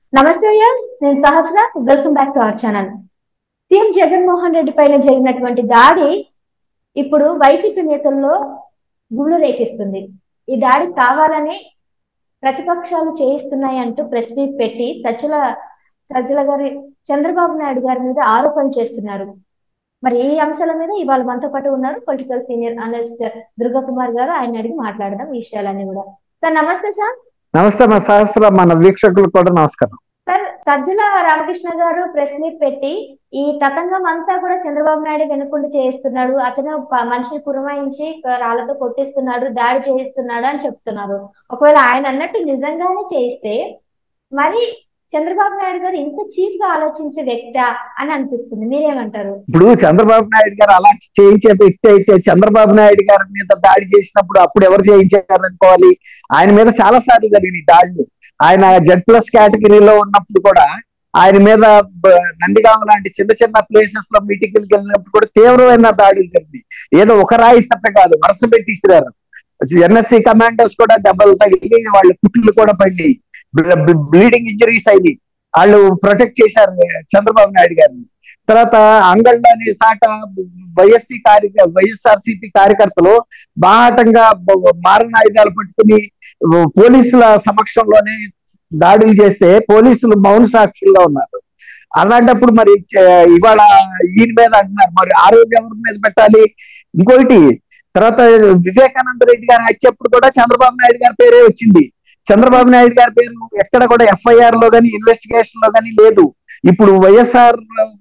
నమస్తే వ్యూయర్స్ నేను Sahasra welcome back to our channel CM Jaganmohan Reddy పైన జరిగినటువంటి దాడి ఇప్పుడు వైసీపీ నేతల్లో గుళ్ళు రేపిస్తుంది ఈ దాడి కావాలని ప్రతిపక్షాలు చేయిస్తున్నాయి అంటూ ప్రెస్ మీట్ పెట్టి సజ్జల సజ్జల గారి చంద్రబాబు నాయుడు గారి మీద ఆరోపణలు చేస్తున్నారు మరి ఈ అంశాల మీద ఇవాళ మనతో పాటు ఉన్నారు political senior analyst Durga Kumar garu ఆయన అడిగి మాట్లాడదాం ఈ విషయాలన్నీ కూడా సార్ నమస్తే సార్ నమస్తే మా సహస్ర మన వీక్షకులకు కూడా నమస్కారం సార్ సజ్జల రామకృష్ణ గారు ప్రెస్ మీట్ పెట్టి ఈ తతంగం అంతా కూడా చంద్రబాబు నాయుడు వెనుకుండి చేయిస్తున్నాడు అతను ప- మనిషిని పురమాయించి రాళ్లతో కొట్టిస్తున్నాడు దాడి చేయిస్తున్నాడు అని చెప్తున్నారు ఒకవేళ ఆయన అన్నట్టు నిజంగానే చేయిస్తే మరి చంద్రబాబు నాయుడు గారు ఇంత చీప్ గా ఆలోచించే వ్యక్త అని అనిపిస్తుంది మీరేమంటారు ఇప్పుడు చంద్రబాబు నాయుడు గారు అలా చేయించే వ్యక్తి అయితే చంద్రబాబు నాయుడు గారి మీద దాడి చేసినప్పుడు అప్పుడు ఎవరు చేయించారు అనుకోవాలి ఆయన మీద చాలా సార్లు జరిగినాయి దాడులు ఆయన జెడ్ ప్లస్ కేటగిరీలో ఉన్నప్పుడు కూడా ఆయన మీద బ- నందిగామ లాంటి చిన్న చిన్న ప్లేసెస్ లో మీటింగ్కి వెళ్ళినప్పుడు కూడా తీవ్రమైన దాడులు జరిగినాయి ఏదో ఒక రాయి సత్త కాదు వరుస పెట్టిస్తున్నారు ఎన్ఎస్సి కమాండోస్ కూడా దెబ్బలు తగిలి వాళ్ళ కుట్లు కూడా పడి బ్లీడింగ్ ఇంజరీస్ అయినాయి వాళ్ళు ప్రొటెక్ట్ చేశారు చంద్రబాబు నాయుడు గారిని తర్వాత అంగళ్ళని సాట వైఎస్సి కార్య వైఎస్ఆర్సిపి కార్యకర్తలు బాహాటంగా బ- మారణాయుధాలు పట్టుకుని పోలీసుల సమక్షంలోనే దాడులు చేస్తే పోలీసులు మౌన సాక్షులుగా ఉన్నారు అలాంటప్పుడు మరి చ- ఇవాళ ఈయన మీద అంటున్నారు మరి ఆ రోజు ఎవరి మీద పెట్టాలి ఇంకోటి తర్వాత వివేకానంద రెడ్డి గారు హత్యప్పుడు కూడా చంద్రబాబు నాయుడు గారి పేరే వచ్చింది చంద్రబాబు నాయుడు గారి పేరు ఎక్కడ కూడా ఎఫ్ఐఆర్ లో గానీ ఇన్వెస్టిగేషన్ లో గానీ లేదు ఇప్పుడు వైఎస్ఆర్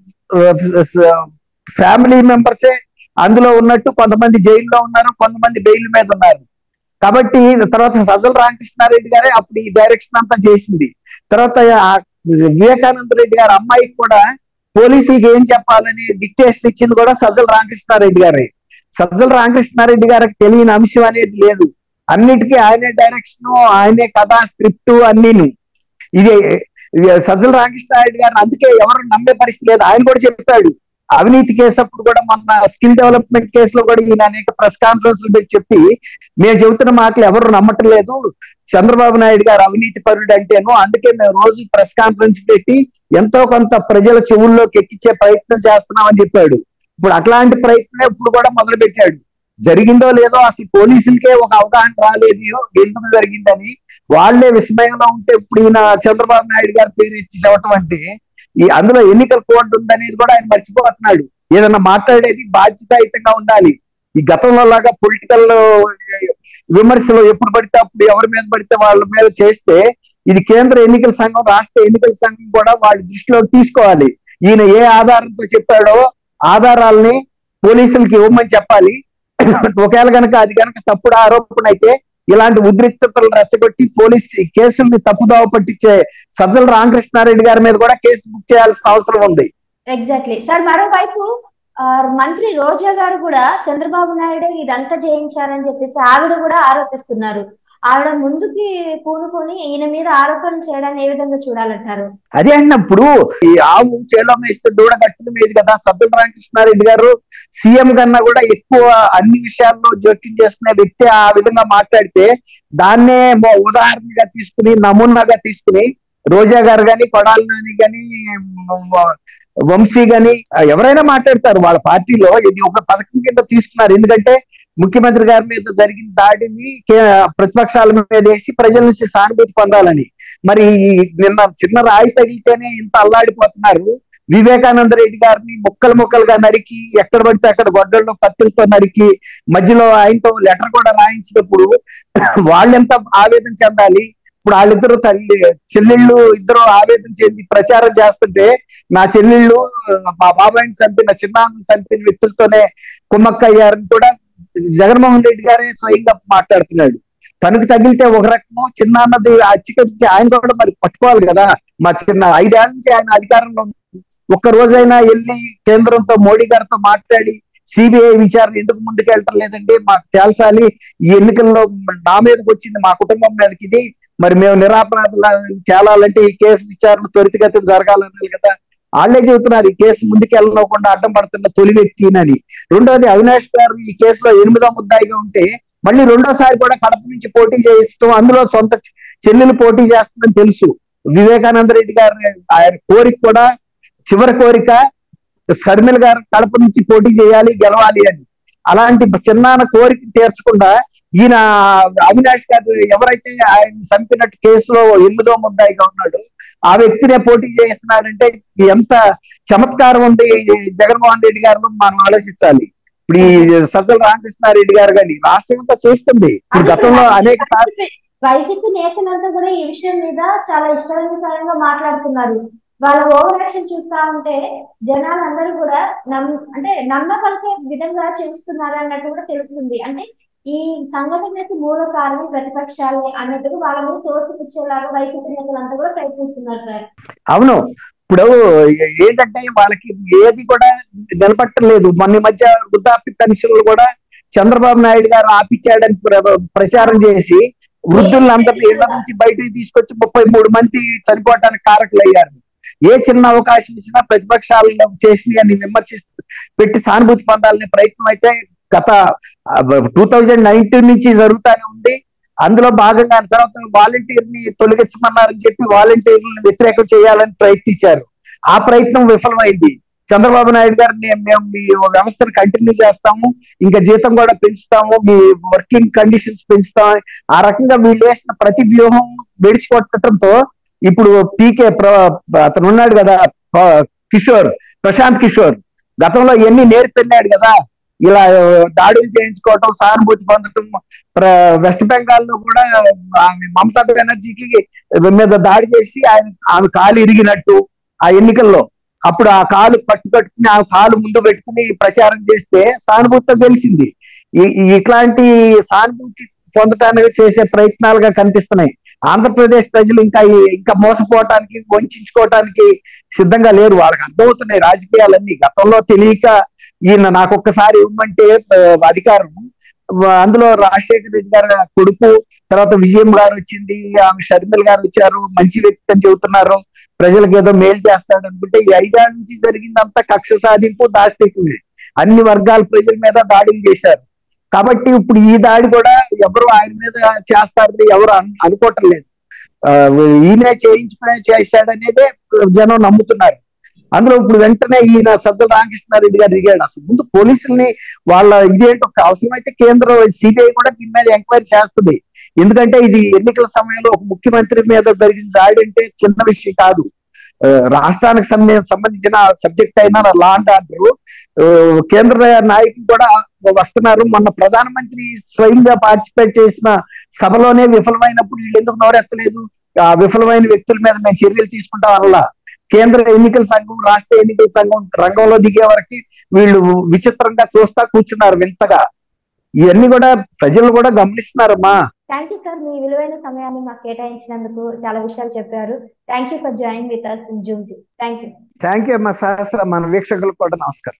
ఫ్యామిలీ మెంబర్సే అందులో ఉన్నట్టు కొంతమంది జైల్లో ఉన్నారు కొంతమంది బెయిల్ మీద ఉన్నారు కాబట్టి తర్వాత సజ్జల రామకృష్ణారెడ్డి గారే అప్పుడు ఈ డైరెక్షన్ అంతా చేసింది తర్వాత ఆ వివేకానంద రెడ్డి గారి అమ్మాయికి కూడా పోలీసులకి ఏం చెప్పాలని డిక్టేషన్ ఇచ్చింది కూడా సజ్జల రామకృష్ణారెడ్డి గారే సజ్జల రామకృష్ణారెడ్డి గారికి తెలియని అంశం అనేది లేదు అన్నిటికీ ఆయనే డైరెక్షన్ ఆయనే కథ స్క్రిప్ట్ అన్నీను ఇది ఇది సజ్జల రామకృష్ణారెడ్డి గారిని అందుకే ఎవరు నమ్మే పరిస్థితి లేదు ఆయన కూడా చెప్పాడు అవినీతి కేసు అప్పుడు కూడా మొన్న స్కిల్ డెవలప్మెంట్ కేసులో కూడా ఈయన అనేక ప్రెస్ కాన్ఫరెన్స్ పెట్టి చెప్పి మేము చెబుతున్న మాటలు ఎవరు నమ్మటం లేదు చంద్రబాబు నాయుడు గారు అవినీతి పరుడు అంటేను అందుకే మేము రోజు ప్రెస్ కాన్ఫరెన్స్ పెట్టి ఎంతో కొంత ప్రజల చెవుల్లోకి ఎక్కించే ప్రయత్నం చేస్తున్నామని చెప్పాడు ఇప్పుడు అట్లాంటి ప్రయత్నం ఇప్పుడు కూడా మొదలు పెట్టాడు జరిగిందో లేదో అసలు పోలీసులకే ఒక అవగాహన రాలేదు ఎందుకు జరిగిందని వాళ్లే విస్మయంలో ఉంటే ఇప్పుడు ఈయన చంద్రబాబు నాయుడు గారి పేరు ఎత్తి చెప్పటం అంటే ఈ అందులో ఎన్నికల కోడ్ ఉందనేది కూడా ఆయన మర్చిపోతున్నాడు ఏదన్నా మాట్లాడేది బాధ్యతాయుతంగా ఉండాలి ఈ గతంలో లాగా పొలిటికల్ విమర్శలు ఎప్పుడు పడితే అప్పుడు ఎవరి మీద పడితే వాళ్ళ మీద చేస్తే ఇది కేంద్ర ఎన్నికల సంఘం రాష్ట్ర ఎన్నికల సంఘం కూడా వాళ్ళ దృష్టిలోకి తీసుకోవాలి ఈయన ఏ ఆధారంతో చెప్పాడో ఆధారాలని పోలీసులకి ఇవ్వమని చెప్పాలి ఒకవేళ కనుక అది కనుక తప్పుడు ఆరోపణ అయితే ఇలాంటి ఉద్రిక్తతలు రెచ్చగొట్టి పోలీస్ కేసుల్ని తప్పుదోవ పట్టించే సజ్జల రామకృష్ణారెడ్డి గారి మీద కూడా కేసు బుక్ చేయాల్సిన అవసరం ఉంది ఎగ్జాక్ట్లీ సార్ మరోవైపు ఆ, మంత్రి రోజా గారు కూడా చంద్రబాబు నాయుడు ఇదంతా చేయించారని చెప్పేసి ఆవిడ కూడా ఆరోపిస్తున్నారు ఆవిడ ముందుకి పూనుకొని ఈయన మీద ఆరోపణలు చేయడాన్ని ఏ విధంగా చూడాలంటారు అదే అన్నప్పుడు ఈ ఆవు చేలో మేస్తే దూడ కట్టుకుని మీద కదా సజ్జల రామకృష్ణారెడ్డి గారు సీఎం కన్నా కూడా ఎక్కువ అన్ని విషయాల్లో జోక్యం చేసుకునే వ్యక్తి ఆ విధంగా మాట్లాడితే దాన్నే మొ- ఉదాహరణగా తీసుకుని నమూనాగా తీసుకుని రోజా గారు గాని కొడాలి నాని గాని వ- వంశీ గాని ఎవరైనా మాట్లాడతారు వాళ్ళ పార్టీలో ఇది ఒక పథకం కింద తీసుకున్నారు ఎందుకంటే ముఖ్యమంత్రి గారి మీద జరిగిన దాడిని కే- ప్రతిపక్షాల మీద వేసి ప్రజల నుంచి సానుభూతి పొందాలని మరి ఈ నిన్న చిన్న రాయి తగిలితేనే ఇంత అల్లాడిపోతున్నారు వివేకానంద రెడ్డి గారిని ముక్కలు ముక్కలుగా నరికి ఎక్కడ పడితే అక్కడ గొడ్డల్లో కత్తులతో నరికి మధ్యలో ఆయనతో లెటర్ కూడా రాయించినప్పుడు వాళ్ళెంత ఆవేదన చెందాలి ఇప్పుడు వాళ్ళిద్దరు తల్లి చెల్లెళ్ళు ఇద్దరు ఆవేదన చెంది ప్రచారం చేస్తుంటే నా చెల్లెళ్ళు మా బాబాయిని చంపిన చిన్నాన్ని చంపిన వ్యక్తులతోనే కుమ్మక్కయ్యారని కూడా జగన్మోహన్ రెడ్డి గారే స్వయంగా మాట్లాడుతున్నాడు తనకు తగిలితే ఒక రకము చిన్నాన్నది అచ్చికరించి ఆయన కూడా మరి పట్టుకోవాలి కదా మా చిన్న ఐదేళ్ల నుంచి ఆయన అధికారంలో ఉన్నారు. ఒక్క రోజైనా వెళ్ళి కేంద్రంతో మోడీ గారితో మాట్లాడి సిబిఐ విచారణ ఎందుకు ముందుకు వెళ్ళటం లేదండి మాకు తేల్చాలి ఈ ఎన్నికల్లో నా మీదకి వచ్చింది మా కుటుంబం మీదకి ఇది మరి మేము నిరాపరాధుల తేలాలంటే ఈ కేసు విచారణ త్వరితగతిన జరగాలన్నారు కదా వాళ్ళే చెబుతున్నారు ఈ కేసు ముందుకు వెళ్ళకుండా అడ్డం పడుతున్న తొలి వ్యక్తినని రెండోది అవినాష్ గారు ఈ కేసులో ఎనిమిదో ముద్దాయిగా ఉంటే మళ్ళీ రెండోసారి కూడా కడప నుంచి పోటీ చేయిస్తూ అందులో సొంత చెల్లెలు పోటీ చేస్తుందని తెలుసు వివేకానంద రెడ్డి గారి ఆయన కోరిక కూడా చివరి కోరిక షర్మిల గారు కడప నుంచి పోటీ చేయాలి గెలవాలి అని అలాంటి చిన్నాన కోరిక తీర్చకుండా ఈయన అవినాష్ గారు ఎవరైతే ఆయన చంపినట్టు కేసులో ఎనిమిదో ముద్దాయిగా ఉన్నాడు ఆ వ్యక్తినే పోటీ చేస్తున్నాడంటే ఎంత చమత్కారం ఉంది ఈ జగన్మోహన్ రెడ్డి గారిలో మనం ఆలోచించాలి ఇప్పుడు ఈ సజ్జల రామకృష్ణారెడ్డి గారు కానీ రాష్ట్రం అంతా చూస్తుంది ఇప్పుడు గతంలో అనేక సార్లు వైసీపీ నేతలంతా కూడా ఈ విషయం మీద చాలా ఇష్టానుసారంగా మాట్లాడుతున్నారు వాళ్ళ ఓవర్ యాక్షన్ చూస్తా ఉంటే జనాలందరూ కూడా నమ్ అంటే నమ్మకలిగే విధంగా చేస్తున్నారు అన్నట్టు కూడా తెలుస్తుంది అంటే ఈ సంఘటనకి మూల కారణం ప్రతిపక్షాలే అన్నట్టుగా వాళ్ళ మీద తోసిపుచ్చేలాగా వైసీపీ నేతలంతా కూడా ప్రయత్నిస్తున్నారు సార్ అవును ఇప్పుడు ఏ- ఏంటంటే వాళ్ళకి ఏది కూడా నిలబట్టలేదు మొన్న ఈ మధ్య వృద్ధాప్య పెన్షన్లు కూడా చంద్రబాబు నాయుడు గారు ఆపిచ్చాడని ప్ర- ప్రచారం చేసి వృద్ధులందరినీ ఇళ్ల నుంచి బయటికి తీసుకొచ్చి ముప్పై మూడు మంది చనిపోవటానికి కారకులయ్యారు ఏ చిన్న అవకాశం ఇచ్చినా ప్రతిపక్షాలు చేసి అని విమర్శిస్తూ పెట్టి సానుభూతి పొందాలనే ప్రయత్నం అయితే గత టూ థౌజండ్ నైన్టీన్ నుంచి జరుగుతానే ఉంది అందులో భాగంగా తర్వాత వాలంటీర్ ని తొలగించమన్నారని చెప్పి వాలంటీర్లను వ్యతిరేకం చేయాలని ప్రయత్నించారు ఆ ప్రయత్నం విఫలమైంది చంద్రబాబు నాయుడు గారు "నే- మేము మీ వ్యవస్థను కంటిన్యూ చేస్తాము ఇంకా జీతం కూడా పెంచుతాము మీ వర్కింగ్ కండిషన్స్ పెంచుతాం ఆ రకంగా వీళ్ళు వేసిన ప్రతి వ్యూహం విడిచికొట్టడంతో ఇప్పుడు పీకే అతను ఉన్నాడు కదా ప- కిషోర్ ప్రశాంత్ కిషోర్ గతంలో ఎన్ని నేర్పెళ్ళాడు కదా ఇలా దాడులు చేయించుకోవటం సానుభూతి పొందటం ప్ర- వెస్ట్ బెంగాల్ లో కూడా ఆమె మమతా బెనర్జీకి మీద దాడి చేసి ఆయన ఆమె కాలు ఇరిగినట్టు ఆ ఎన్నికల్లో అప్పుడు ఆ కాలు పట్టు కట్టుకుని ఆ కాలు ముందు పెట్టుకుని ప్రచారం చేస్తే సానుభూతితో గెలిచింది ఈ- ఈ- ఇట్లాంటి సానుభూతి పొందటానికి చేసే ప్రయత్నాలుగా కనిపిస్తున్నాయి ఆంధ్రప్రదేశ్ ప్రజలు ఇంకా ఈ- ఇంకా మోసపోవటానికి వంచుకోవటానికి సిద్ధంగా లేరు వాళ్ళకి అర్థమవుతున్నాయి రాజకీయాలన్నీ గతంలో తెలియక ఈయన నాకు ఒక్కసారి ఇవ్వమంటే ఆ, అధికారం ఆ, అందులో రాజశేఖర రెడ్డి గారు కొడుకు తర్వాత విజయం గారు వచ్చింది ఆమె షర్మిల గారు వచ్చారు మంచి వ్యక్తి అని చెబుతున్నారు ప్రజలకు ఏదో మేలు చేస్తాడు అనుకుంటే ఈ ఐదేళ్ల నుంచి జరిగిందంతా కక్ష సాధింపు దాష్టికమే అన్ని వర్గాల ప్రజల మీద దాడులు చేశారు కాబట్టి ఇప్పుడు ఈ దాడి కూడా ఎవరు ఆయన మీద చేస్తారని ఎవరు అను- అనుకోవటం లేదు ఆ, ఈయనే చేయించుకునే చేశాడనేదే జనం నమ్ముతున్నారు అందులో ఇప్పుడు వెంటనే ఈయన సజ్జల రామకృష్ణారెడ్డి గారు దిగాడు అసలు ముందు పోలీసుల్ని వాళ్ళ ఇదేంటో అవసరమైతే కేంద్రం సిబిఐ కూడా దీని మీద ఎంక్వైరీ చేస్తుంది ఎందుకంటే ఇది ఎన్నికల సమయంలో ఒక ముఖ్యమంత్రి మీద జరిగిన దాడి అంటే చిన్న విషయం కాదు ఆ, రాష్ట్రానికి సంబంధ- సంబంధించిన సబ్జెక్ట్ అయిన లా అండ్ ఆర్డర్ కేంద్ర నాయకులు కూడా వస్తున్నారు మొన్న ప్రధానమంత్రి స్వయంగా పార్టిసిపేట్ చేసిన సభలోనే విఫలమైనప్పుడు వీళ్ళు ఎందుకు నోరెత్తలేదు ఆ విఫలమైన వ్యక్తుల మీద మేము చర్యలు తీసుకుంటాం అనలా కేంద్ర ఎన్నికల సంఘం రాష్ట్ర ఎన్నికల సంఘం రంగంలో దిగే వరకు వీళ్ళు విచిత్రంగా చూస్తా కూర్చున్నారు వింతగా ఇవన్నీ కూడా ప్రజలు కూడా గమనిస్తున్నారమ్మా థ్యాంక్ యూ సార్ మీ విలువైన సమయాన్ని మాకు కేటాయించినందుకు చాలా విషయాలు చెప్పారు thank you for join with us in Zoom thank you thank you అమ్మా సహస్ర మన వీక్షకులకు కూడా నమస్కారం